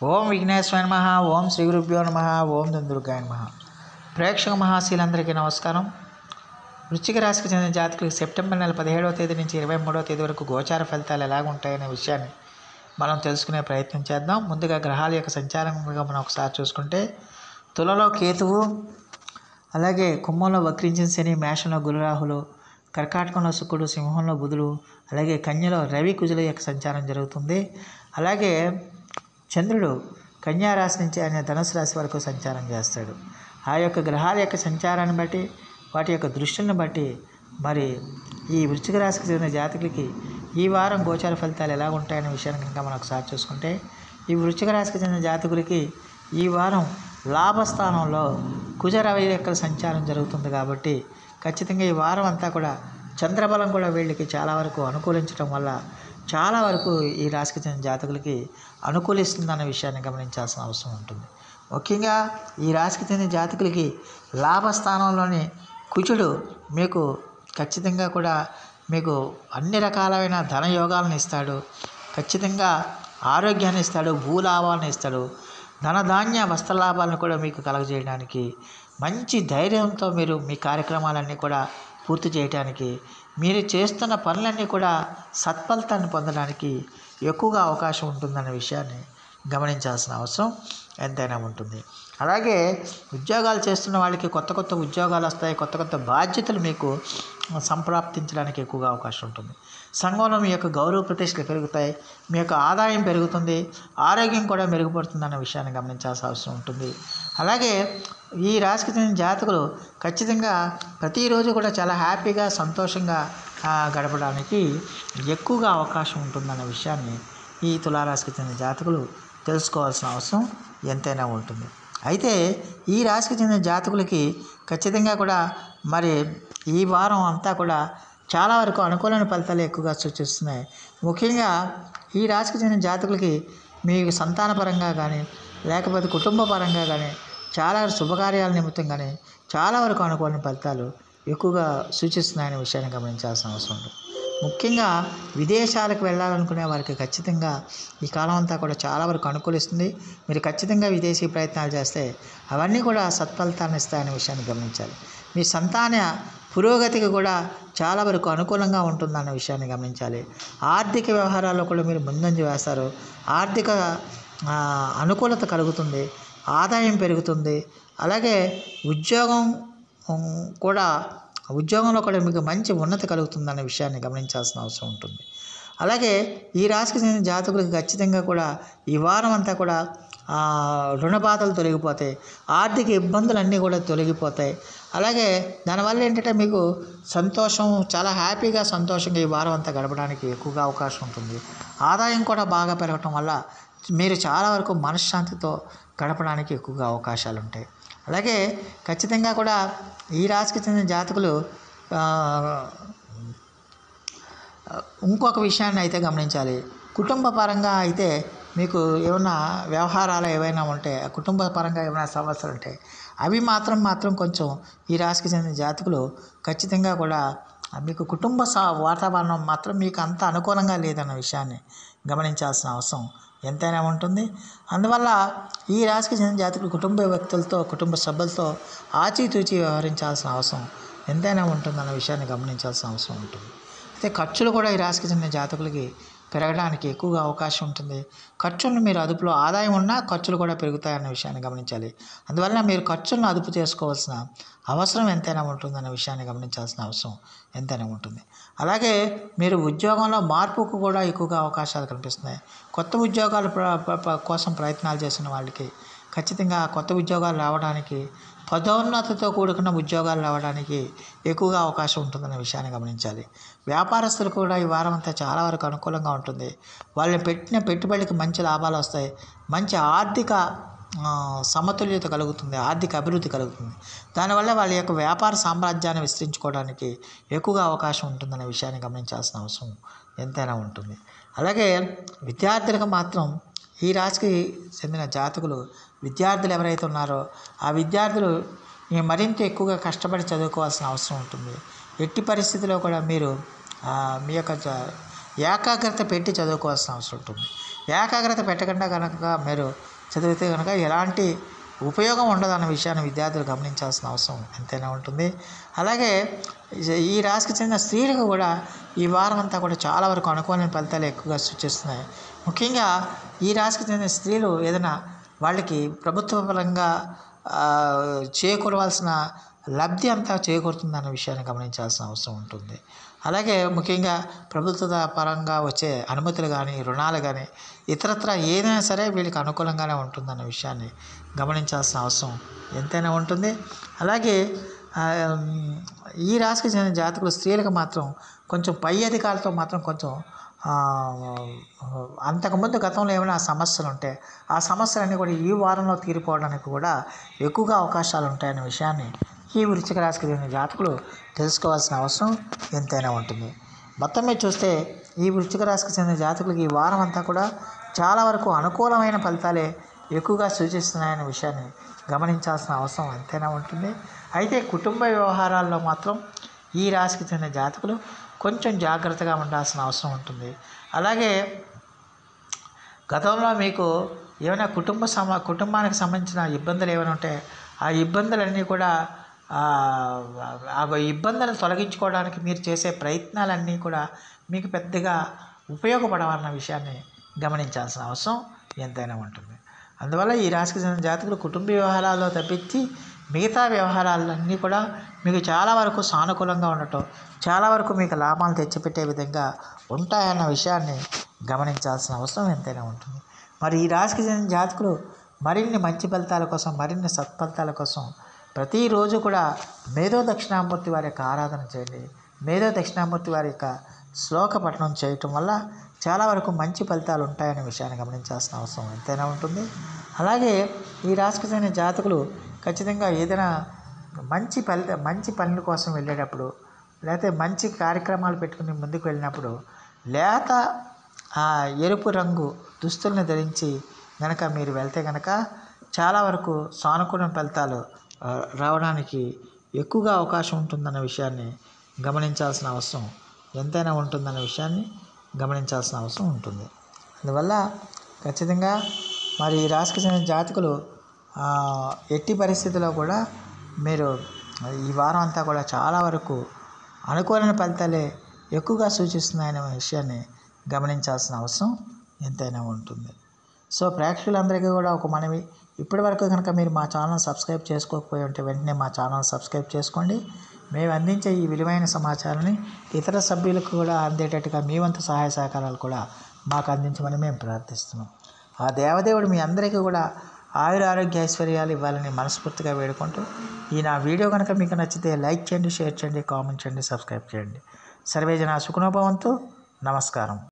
ఓం విఘ్నేశ్వర నమ ఓం శ్రీ గురుభ్యో నమ ఓం దుర్గాయ నమ ప్రేక్షక మహాశీలందరికీ నమస్కారం వృశ్చిక రాశికి చెందిన జాతకులకు సెప్టెంబర్ నెల పదిహేడవ తేదీ నుంచి ఇరవై మూడవ తేదీ వరకు గోచార ఫలితాలు ఎలాగుంటాయనే విషయాన్ని మనం తెలుసుకునే ప్రయత్నం చేద్దాం ముందుగా గ్రహాల యొక్క సంచారంగా మనం ఒకసారి చూసుకుంటే తులలో కేతువు అలాగే కుంభంలో వక్రించిన శని మేషంలో గురురాహులు కర్కాటకంలో శుక్రుడు సింహంలో బుధుడు అలాగే కన్యలో రవి కుజుల యొక్క సంచారం జరుగుతుంది అలాగే చంద్రుడు కన్యా రాశి నుంచి ఆయన ధనుసు రాశి వరకు సంచారం చేస్తాడు ఆ యొక్క గ్రహాల యొక్క సంచారాన్ని బట్టి వాటి యొక్క దృష్టిని బట్టి మరి ఈ వృశ్చిక రాశికి చెందిన జాతకులకి ఈ వారం గోచార ఫలితాలు ఎలా ఉంటాయనే విషయాన్ని కనుక మనం ఒకసారి చూసుకుంటే ఈ వృశ్చిక రాశికి చెందిన జాతకులకి ఈ వారం లాభస్థానంలో కుజరవి యొక్క సంచారం జరుగుతుంది కాబట్టి ఖచ్చితంగా ఈ వారం అంతా కూడా చంద్రబలం కూడా వీళ్ళకి చాలా వరకు అనుకూలించడం వల్ల చాలా వరకు ఈ రాశికి చెందిన జాతకులకి అనుకూలిస్తుందన్న విషయాన్ని గమనించాల్సిన అవసరం ఉంటుంది ముఖ్యంగా ఈ రాశికి చెందిన జాతకులకి లాభస్థానంలోని కుజుడు మీకు ఖచ్చితంగా కూడా మీకు అన్ని రకాలైన ధన యోగాలను ఇస్తాడు ఖచ్చితంగా ఆరోగ్యాన్ని ఇస్తాడు భూలాభాలను ఇస్తాడు ధనధాన్య వస్త్రలాభాలను కూడా మీకు కలగజేయడానికి మంచి ధైర్యంతో మీరు మీ కార్యక్రమాలన్నీ కూడా పూర్తి చేయడానికి మీరు చేస్తున్న పనులన్నీ కూడా సత్ఫలితాన్ని పొందడానికి ఎక్కువగా అవకాశం ఉంటుందన్న విషయాన్ని గమనించాల్సిన అవసరం ఎంతైనా ఉంటుంది అలాగే ఉద్యోగాలు చేస్తున్న వాళ్ళకి కొత్త కొత్త ఉద్యోగాలు వస్తాయి కొత్త కొత్త బాధ్యతలు మీకు సంప్రాప్తించడానికి ఎక్కువగా అవకాశం ఉంటుంది సంఘంలో మీ యొక్క గౌరవ ప్రతిష్టలు పెరుగుతాయి మీ యొక్క ఆదాయం పెరుగుతుంది ఆరోగ్యం కూడా మెరుగుపడుతుంది అన్న విషయాన్ని గమనించాల్సిన అవసరం ఉంటుంది అలాగే ఈ రాశికి చెందిన జాతకులు ఖచ్చితంగా ప్రతిరోజు కూడా చాలా హ్యాపీగా సంతోషంగా ఆ, గడపడానికి ఎక్కువగా అవకాశం ఉంటుందన్న విషయాన్ని ఈ తులారాశికి చెందిన జాతకులు తెలుసుకోవాల్సిన అవసరం ఎంతైనా ఉంటుంది అయితే ఈ రాశికి చెందిన జాతకులకి ఖచ్చితంగా కూడా మరి ఈ వారం అంతా కూడా చాలా వరకు అనుకూలమైన ఫలితాలు ఎక్కువగా సూచిస్తున్నాయి ముఖ్యంగా ఈ రాశికి చెందిన జాతకులకి మీ సంతానపరంగా కానీ లేకపోతే కుటుంబ పరంగా కానీ చాలా శుభకార్యాల నిమిత్తం కానీ చాలా వరకు అనుకూలమైన ఫలితాలు ఎక్కువగా సూచిస్తున్నాయనే విషయాన్ని గమనించాల్సిన అవసరం ఉంది ముఖ్యంగా విదేశాలకు వెళ్ళాలనుకునే వారికి ఖచ్చితంగా ఈ కాలం అంతా కూడా చాలా వరకు అనుకూలిస్తుంది మీరు ఖచ్చితంగా విదేశీ ప్రయత్నాలు చేస్తే అవన్నీ కూడా సత్ఫలితాన్ని ఇస్తాయనే విషయాన్ని గమనించాలి మీ సంతాన పురోగతికి కూడా చాలా వరకు అనుకూలంగా ఉంటుందన్న విషయాన్ని గమనించాలి ఆర్థిక వ్యవహారాల్లో కూడా మీరు ముందంజ వేస్తారు ఆర్థిక ఆ, అనుకూలత కలుగుతుంది ఆదాయం పెరుగుతుంది అలాగే ఉద్యోగం ఉమ్, కూడా ఉద్యోగంలో కూడా మీకు మంచి ఉన్నతి కలుగుతుందన్న విషయాన్ని గమనించాల్సిన అవసరం ఉంటుంది అలాగే ఈ రాశికి చెందిన జాతకులకు ఖచ్చితంగా కూడా ఈ వారం అంతా కూడా ఆ, రుణ బాధలు తొలగిపోతాయి ఆర్థిక ఇబ్బందులన్నీ కూడా తొలగిపోతాయి అలాగే దానివల్ల ఏంటంటే మీకు సంతోషం చాలా హ్యాపీగా సంతోషంగా ఈ వారం అంతా గడపడానికి ఎక్కువగా అవకాశం ఉంటుంది ఆదాయం కూడా బాగా పెరగటం వల్ల మీరు చాలా వరకు మనశ్శాంతితో గడపడానికి ఎక్కువగా అవకాశాలు ఉంటాయి అలాగే ఖచ్చితంగా కూడా ఈ రాశికి చెందిన జాతకులు ఆ, ఇంకొక విషయాన్ని అయితే గమనించాలి కుటుంబ పరంగా అయితే మీకు ఏమైనా వ్యవహారాలు ఏవైనా ఉంటే ఆ కుటుంబ పరంగా ఏమైనా సమస్యలు ఉంటాయి అవి మాత్రం మాత్రం కొంచెం ఈ రాశికి చెందిన జాతకులు ఖచ్చితంగా కూడా మీకు కుటుంబ సా వాతావరణం మాత్రం మీకు అంత అనుకూలంగా లేదన్న విషయాన్ని గమనించాల్సిన అవసరం ఎంతైనా ఉంటుంది అందువల్ల ఈ రాశికి చెందిన జాతకులు కుటుంబ వ్యక్తులతో కుటుంబ సభ్యులతో ఆచితూచి వ్యవహరించాల్సిన అవసరం ఎంతైనా ఉంటుందన్న విషయాన్ని గమనించాల్సిన అవసరం ఉంటుంది అయితే ఖర్చులు కూడా ఈ రాశికి చెందిన జాతకులకి పెరగడానికి ఎక్కువగా అవకాశం ఉంటుంది ఖర్చులను మీరు అదుపులో ఆదాయం ఉన్నా ఖర్చులు కూడా పెరుగుతాయన్న విషయాన్ని గమనించాలి అందువలన మీరు ఖర్చులను అదుపు చేసుకోవాల్సిన అవసరం ఎంతైనా ఉంటుందన్న విషయాన్ని గమనించాల్సిన అవసరం ఎంతైనా ఉంటుంది అలాగే మీరు ఉద్యోగంలో మార్పుకు కూడా ఎక్కువగా అవకాశాలు కనిపిస్తున్నాయి కొత్త ఉద్యోగాల ప్ర- ప్ర- ప్ర- కోసం ప్రయత్నాలు చేసిన వాళ్ళకి ఖచ్చితంగా కొత్త ఉద్యోగాలు రావడానికి పదోన్నతితో కూడుకున్న ఉద్యోగాలు రావడానికి ఎక్కువగా అవకాశం ఉంటుందనే విషయాన్ని గమనించాలి వ్యాపారస్తులు కూడా ఈ వారం అంతా చాలా వరకు అనుకూలంగా ఉంటుంది వాళ్ళు పెట్టిన పెట్టుబడికి మంచి లాభాలు వస్తాయి మంచి ఆర్థిక ఆ, సమతుల్యత కలుగుతుంది ఆర్థిక అభివృద్ధి కలుగుతుంది దానివల్ల వాళ్ళ యొక్క వ్యాపార సామ్రాజ్యాన్ని విస్తరించుకోవడానికి ఎక్కువగా అవకాశం ఉంటుందనే విషయాన్ని గమనించాల్సిన అవసరం ఎంతైనా ఉంటుంది అలాగే విద్యార్థులకు మాత్రం ఈ రాశికి చెందిన జాతకులు విద్యార్థులు ఎవరైతే ఉన్నారో ఆ విద్యార్థులు ఈ మరింత ఎక్కువగా కష్టపడి చదువుకోవాల్సిన అవసరం ఉంటుంది ఎట్టి పరిస్థితిలో కూడా మీరు ఆ, మీ యొక్క జ- ఏకాగ్రత పెట్టి చదువుకోవాల్సిన అవసరం ఉంటుంది ఏకాగ్రత పెట్టకుండా కనుక మీరు చదివితే కనుక ఎలాంటి ఉపయోగం ఉండదు అన్న విషయాన్ని విద్యార్థులు గమనించాల్సిన అవసరం ఎంతైనా ఉంటుంది అలాగే ఈ రాశికి చెందిన స్త్రీలకు కూడా ఈ వారం అంతా కూడా చాలా వరకు అనుకూలమైన ఫలితాలు ఎక్కువగా సూచిస్తున్నాయి ముఖ్యంగా ఈ రాశికి చెందిన స్త్రీలు ఏదైనా వాళ్ళకి ప్రభుత్వ పరంగా ఆ, చేకూరవలసిన లబ్ధి అంతా చేకూరుతుందన్న విషయాన్ని గమనించాల్సిన అవసరం ఉంటుంది అలాగే ముఖ్యంగా ప్రభుత్వ పరంగా వచ్చే అనుమతులు కానీ రుణాలు కానీ ఇతరత్ర ఏదైనా సరే వీళ్ళకి అనుకూలంగానే ఉంటుందన్న విషయాన్ని గమనించాల్సిన అవసరం ఎంతైనా ఉంటుంది అలాగే ఆ, ఈ రాశికి చెందిన జాతకులు స్త్రీలకు మాత్రం కొంచెం పై అధికారులతో మాత్రం కొంచెం ఆ, అంతకుముందు గతంలో ఏమైనా సమస్యలు ఉంటే ఆ సమస్యలన్నీ కూడా ఈ వారంలో తీరిపోవడానికి కూడా ఎక్కువగా అవకాశాలు ఉంటాయనే విషయాన్ని ఈ వృశ్చిక రాశికి చెందిన జాతకులు తెలుసుకోవాల్సిన అవసరం ఎంతైనా ఉంటుంది మొత్తం మీద చూస్తే ఈ వృశ్చిక రాశికి చెందిన జాతకులకి ఈ వారం అంతా కూడా చాలా వరకు అనుకూలమైన ఫలితాలే ఎక్కువగా సూచిస్తున్నాయనే విషయాన్ని గమనించాల్సిన అవసరం ఎంతైనా ఉంటుంది అయితే కుటుంబ వ్యవహారాల్లో మాత్రం ఈ రాశికి చెందిన జాతకులు కొంచెం జాగ్రత్తగా ఉండాల్సిన అవసరం ఉంటుంది అలాగే గతంలో మీకు ఏమైనా కుటుంబ సమ కుటుంబానికి సంబంధించిన ఇబ్బందులు ఏమైనా ఉంటే ఆ ఇబ్బందులన్నీ కూడా ఆ ఆ ఇబ్బందులను తొలగించుకోవడానికి మీరు చేసే ప్రయత్నాలన్నీ కూడా మీకు పెద్దగా ఉపయోగపడవన్న విషయాన్ని గమనించాల్సిన అవసరం ఎంతైనా ఉంటుంది అందువల్ల ఈ రాశికి చెందిన జాతకులు కుటుంబ వ్యవహారాల్లో తప్పించి మిగతా వ్యవహారాలన్నీ కూడా మీకు చాలా వరకు సానుకూలంగా ఉండటం చాలా వరకు మీకు లాభాలు తెచ్చిపెట్టే విధంగా ఉంటాయన్న విషయాన్ని గమనించాల్సిన అవసరం ఎంతైనా ఉంటుంది మరి ఈ రాశికి చెందిన జాతకులు మరిన్ని మంచి ఫలితాల కోసం మరిన్ని సత్ఫలితాల కోసం ప్రతిరోజు కూడా మేధో దక్షిణామూర్తి వారి యొక్క ఆరాధన చేయండి మేధో దక్షిణామూర్తి వారి యొక్క శ్లోక పఠనం చేయటం వల్ల చాలా వరకు మంచి ఫలితాలు ఉంటాయనే విషయాన్ని గమనించాల్సిన అవసరం ఎంతైనా ఉంటుంది అలాగే ఈ రాశికి చెందిన జాతకులు ఖచ్చితంగా ఏదైనా మంచి ఫలిత మంచి పనుల కోసం వెళ్ళేటప్పుడు లేకపోతే మంచి కార్యక్రమాలు పెట్టుకుని ముందుకు వెళ్ళినప్పుడు లేత ఆ ఎరుపు రంగు దుస్తుల్ని ధరించి కనుక మీరు వెళ్తే కనుక చాలా వరకు సానుకూల ఫలితాలు ఆ, రావడానికి ఎక్కువగా అవకాశం ఉంటుందన్న విషయాన్ని గమనించాల్సిన అవసరం ఎంతైనా ఉంటుందన్న విషయాన్ని గమనించాల్సిన అవసరం ఉంటుంది అందువల్ల ఖచ్చితంగా మరి ఈ రాశికి చెందిన జాతకులు ఆ, ఎట్టి పరిస్థితుల్లో కూడా మీరు ఈ వారం అంతా కూడా చాలా వరకు అనుకూలమైన ఫలితాలే ఎక్కువగా సూచిస్తున్నాయనే విషయాన్ని గమనించాల్సిన అవసరం ఎంతైనా ఉంటుంది సో ప్రేక్షకులందరికీ కూడా ఒక మనవి ఇప్పటి వరకు కనుక మీరు మా ఛానల్ సబ్స్క్రైబ్ చేసుకోకపోయి ఉంటే వెంటనే మా ఛానల్ సబ్స్క్రైబ్ చేసుకోండి మేము అందించే ఈ విలువైన సమాచారాన్ని ఇతర సభ్యులకు కూడా అందేటట్టుగా మీ వంతు సహాయ సహకారాలు కూడా మాకు అందించమని మేము ప్రార్థిస్తున్నాం ఆ దేవదేవుడు మీ అందరికీ కూడా ఆయుర ఆరోగ్య ఐశ్వర్యాలు ఇవ్వాలని మనస్ఫూర్తిగా వేడుకుంటూ ఈ నా వీడియో కనుక మీకు నచ్చితే లైక్ చేయండి షేర్ చేయండి కామెంట్ చేయండి సబ్స్క్రైబ్ చేయండి సర్వేజన సుఖనోభవంతో నమస్కారం